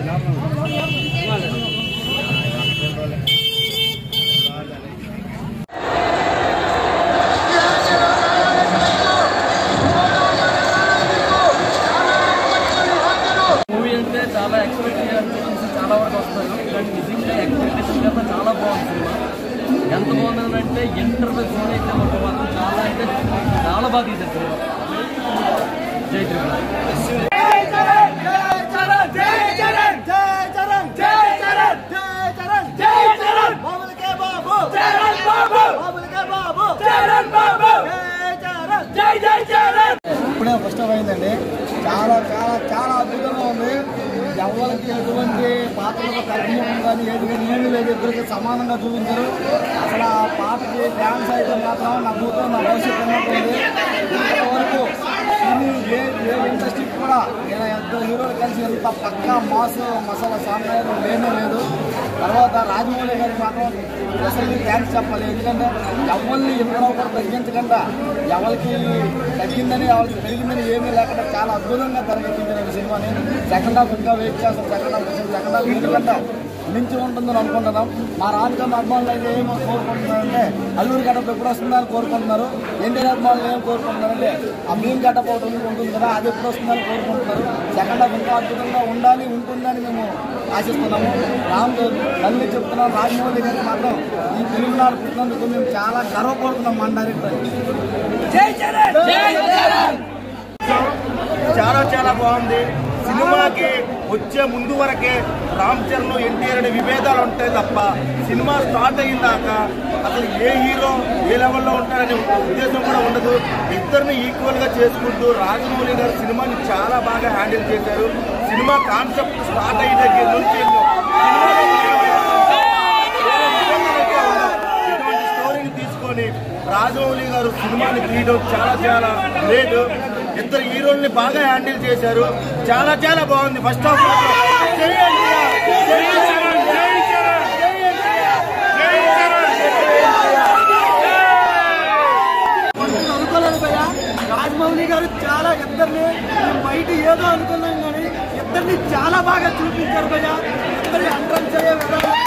movie అంటే చాలా expect చేయాలనుకుంటుంది చాలా వరకు వస్తారు కానీ నిజంగా ఎక్స్పెక్టేషన్ కన్నా చాలా బాగుంది సినిమా ఎంత బాగుందంటే ఇంటర్వెల్ జోన్ అయితే మాకు మాత్రం చాలా అంటే చాలా బాగా తీశారు సినిమా జై త్రిపుర ఇప్పుడే ఫస్ట్ ఆఫ్ అయిందండి చాలా చాలా చాలా అద్భుతంగా ఉంది ఎవరికి ఎటువంటి పాత్రలకు తగ్గిమం కానీ ఏది కానీ ఏమీ లేదు ఇద్దరికి సమానంగా చూపించారు అసలు ఆ పాటకి డ్యాన్స్ అయితే మాత్రం నా కూతురు నా భవిష్యత్తు ఉన్నట్టుంది ఇంతవరకు సినీ ఏ ఏ ఇండస్ట్రీకి కూడా నేను ఇద్దరు హీరోలు కలిసి ఎంత పక్కా మాస్ మసాలా సాంప్రదాయం లేనే లేదు తర్వాత రాజమౌళి గారికి మాత్రం అసలు థ్యాంక్స్ చెప్పాలి ఎందుకంటే ఎవరిని ఎప్పుడో కూడా తగ్గించకుండా ఎవరికి తగ్గిందని ఎవరికి పెరిగిందని ఏమీ లేకుండా చాలా అద్భుతంగా తెరకెక్కించారు ఈ సినిమాని సెకండ్ హాఫ్ ఇంకా వెయిట్ చేస్తాం సెకండ్ హాఫ్ కోసం సెకండ్ హాఫ్ ఎందుకంటే మించి ఉంటుందని అనుకుంటున్నాం మా రాజకీయ అభిమానులు అయితే ఏమో కోరుకుంటున్నారంటే అల్లూరి గడప ఎప్పుడు వస్తుందని కోరుకుంటున్నారు ఎన్టీఆర్ అభిమానులు ఏం కోరుకుంటున్నారంటే ఆ మీన్ గడప ఒకటి ఉంటుంది కదా అది ఎప్పుడు వస్తుందని కోరుకుంటున్నారు సెకండ్ హాఫ్ ఇంకా అద్భుతంగా ఉండాలి ఉంటుందని మేము ఆశిస్తున్నాము రామ్ మళ్ళీ చెప్తున్నాం రాజమౌళి గారికి మాత్రం ఈ తెలుగునాడు పుట్టినందుకు మేము చాలా గర్వపడుతున్నాం మన డైరెక్టర్ చాలా చాలా బాగుంది సినిమాకి వచ్చే ముందు వరకే రామ్ చరణ్ ఎన్టీఆర్ అనే విభేదాలు ఉంటాయి తప్ప సినిమా స్టార్ట్ అయ్యిందాక అసలు ఏ హీరో ఏ లెవెల్లో ఉంటారనే ఉద్దేశం కూడా ఉండదు ఇద్దరిని ఈక్వల్ గా చేసుకుంటూ రాజమౌళి గారు సినిమాని చాలా బాగా హ్యాండిల్ చేశారు సినిమా కాన్సెప్ట్ స్టార్ట్ అయ్యే దగ్గర నుంచి ఇటువంటి స్టోరీని తీసుకొని రాజమౌళి గారు సినిమాని తీయడం చాలా చాలా గ్రేట్ ఇద్దరు హీరోల్ని బాగా హ్యాండిల్ చేశారు చాలా చాలా బాగుంది ఫస్ట్ ఆఫ్ అనుకోలేదు భయ్య రాజమౌళి గారు చాలా ఇద్దరిని మేము బయట ఏదో అనుకున్నాం కానీ ఇద్దరిని చాలా బాగా చూపించారు భయ్య ఇద్దరిని అంతరం చేయ విధానం